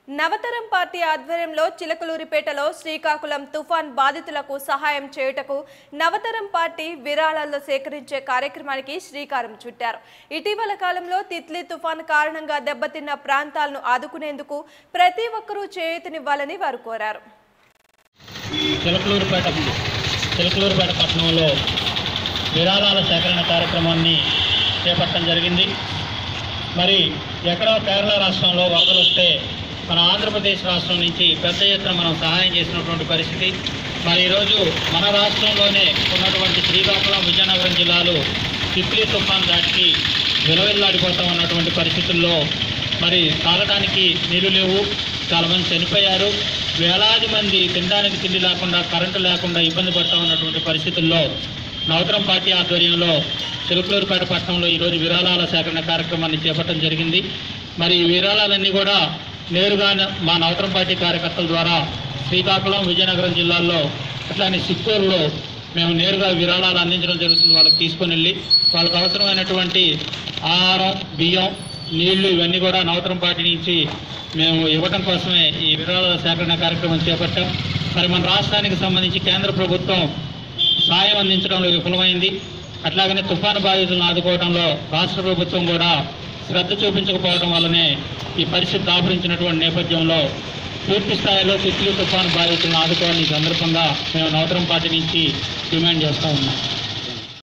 నవతరం party ఆధ్వర్యంలో చిలకలూరిపేటలో శ్రీకాకుళం తుఫాన్ బాధితులకు సహాయం చేయుటకు నవతరం పార్టీ విరాళాల్లో సేకరించే కార్యక్రమానికి శ్రీకారం చుట్టారు ఇటీవల కాలంలో తిత్లీ తుఫాన్ కారణంగా దెబ్బతిన్న ప్రాంతాలను ఆదుకునేందుకు ప్రతి ఒక్కరూ చేయూతనివ్వాలని వారు కోరారు చిలకలూరుపేట చిలకలూరుపేట పట్టణంలో విరాళాల సేకరణ కార్యక్రమాన్ని చేపట్టడం జరిగింది మరి ఎక్కడో కేరళ రాష్ట్రంలో వరదలు వస్తే మన ఆంధ్రప్రదేశ్ రాష్ట్రం నుంచి పెద్ద ఎత్తున మనం సహాయం చేసినటువంటి పరిస్థితి మరి ఈరోజు మన రాష్ట్రంలోనే ఉన్నటువంటి శ్రీకాకుళం విజయనగరం జిల్లాలు తిత్లీ తుఫాన్ దాటికి విలవిల్లాడిపోతా ఉన్నటువంటి పరిస్థితుల్లో మరి తాగడానికి నీళ్లు లేవు చాలామంది చనిపోయారు వేలాది మంది తినడానికి తిండి లేకుండా కరెంటు లేకుండా ఇబ్బంది పడుతూ ఉన్నటువంటి పరిస్థితుల్లో నవతరం పార్టీ ఆధ్వర్యంలో చిలుకలూరుపేట పట్టణంలో ఈరోజు విరాళాల సేకరణ కార్యక్రమాన్ని చేపట్టడం జరిగింది మరి ఈ విరాళాలన్నీ కూడా నేరుగా మా నవతరం పార్టీ కార్యకర్తల ద్వారా శ్రీకాకుళం విజయనగరం జిల్లాల్లో అట్లానే చిత్తూరులో మేము నేరుగా విరాళాలు అందించడం జరుగుతుంది వాళ్ళకి తీసుకొని వెళ్ళి వాళ్ళకి అవసరమైనటువంటి ఆహారం బియ్యం నీళ్లు ఇవన్నీ కూడా నవతరం పార్టీ నుంచి మేము ఇవ్వటం కోసమే ఈ విరాళాల సేకరణ కార్యక్రమం చేపట్టాం మరి మన రాష్ట్రానికి సంబంధించి కేంద్ర ప్రభుత్వం సాయం అందించడంలో విఫలమైంది అట్లాగనే తుఫాను బాధితులను ఆదుకోవడంలో రాష్ట్ర ప్రభుత్వం కూడా శ్రద్ధ చూపించకపోవడం వల్లనే ఈ పరిస్థితి దాపురించినటువంటి నేపథ్యంలో పూర్తి స్థాయిలో తిత్లీ తుఫాను బాధితులను ఆదుకోవాలని ఈ సందర్భంగా మేము నవతరం పార్టీ నుంచి డిమాండ్ చేస్తూ ఉన్నాం